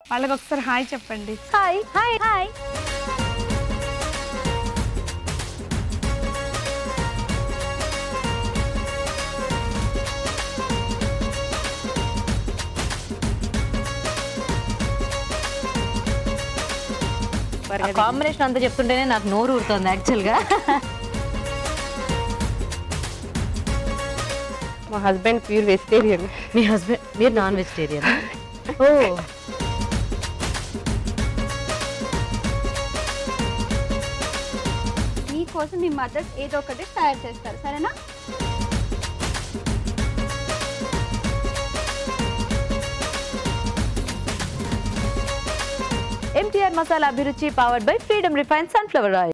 వాళ్ళకి ఒకసారి హాయ్ చెప్పండి హాయ్ హాయ్ హాయ్ కాంబినేషన్ అంతా చెప్తుంటేనే నాకు నోరు ఊరుతుంది యాక్చువల్గా మా హస్బెండ్ ప్యూర్ వెజిటేరియన్ మీ హస్బెండ్ మీరు నాన్ వెజిటేరియన్ ఓ మీకోసం మీ మదర్ ఏదో ఒకటి తయారు చేస్తారు సరేనా ఎంటీఆర్ మసాలా అభిరుచి powered by freedom refine sunflower oil